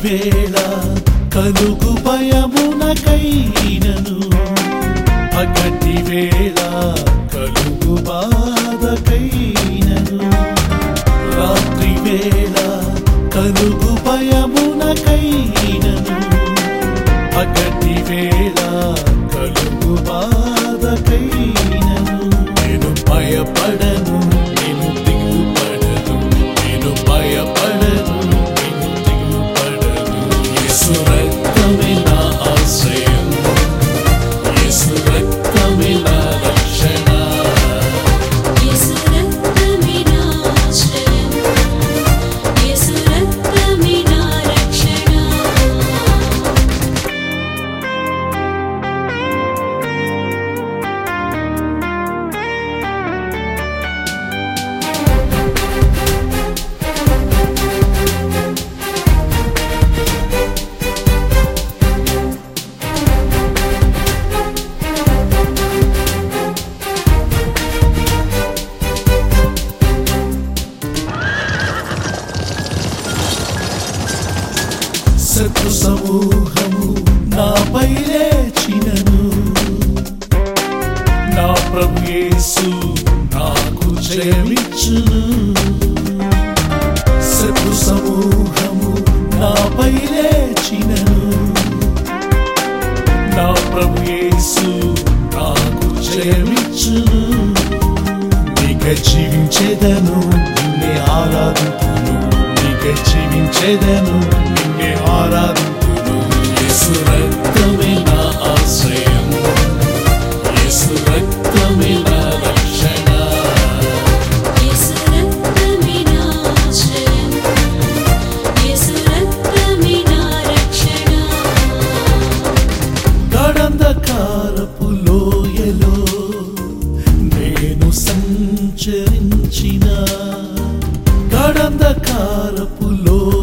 వేళ కలుగు భయమునకైనను పగటి వేళ కలుగు బాధకైనను రాత్రి వేళ కలుగు భయమునకైనను పగటి వేళ కలుగు బాధకైనను నేను భయపడను నేను దిగులు పడను నేను భయపడను నేను దిగులు పడను యేసు రక్తమే నా ఆశ్రయం యేసు రక్తమే నా రక్షణ యేసు రక్తమే నా ఆశ్రయం యేసు రక్తమే నా రక్షణ శత్రు సమూహము నాపై లేచినను నా ప్రభు యేసు నాకు జయమిచ్చును శత్రు సమూహము నాపై లేచినను నా ప్రభు యేసు నాకు జయమిచ్చును నీక జీవించేదను నిన్నే ఆరాధింతును నీక జీవించేదను నిన్నే ఆరాధింతును యేసు రక్తమే నా ఆశ్రయం యేసు రక్తమే నా రక్షణ యేసు రక్తమే నా ఆశ్రయం యేసు రక్తమే నా రక్షణ గడంధకారపు లోయలో నేను సంచరించిన గడంధకారపు లోయలో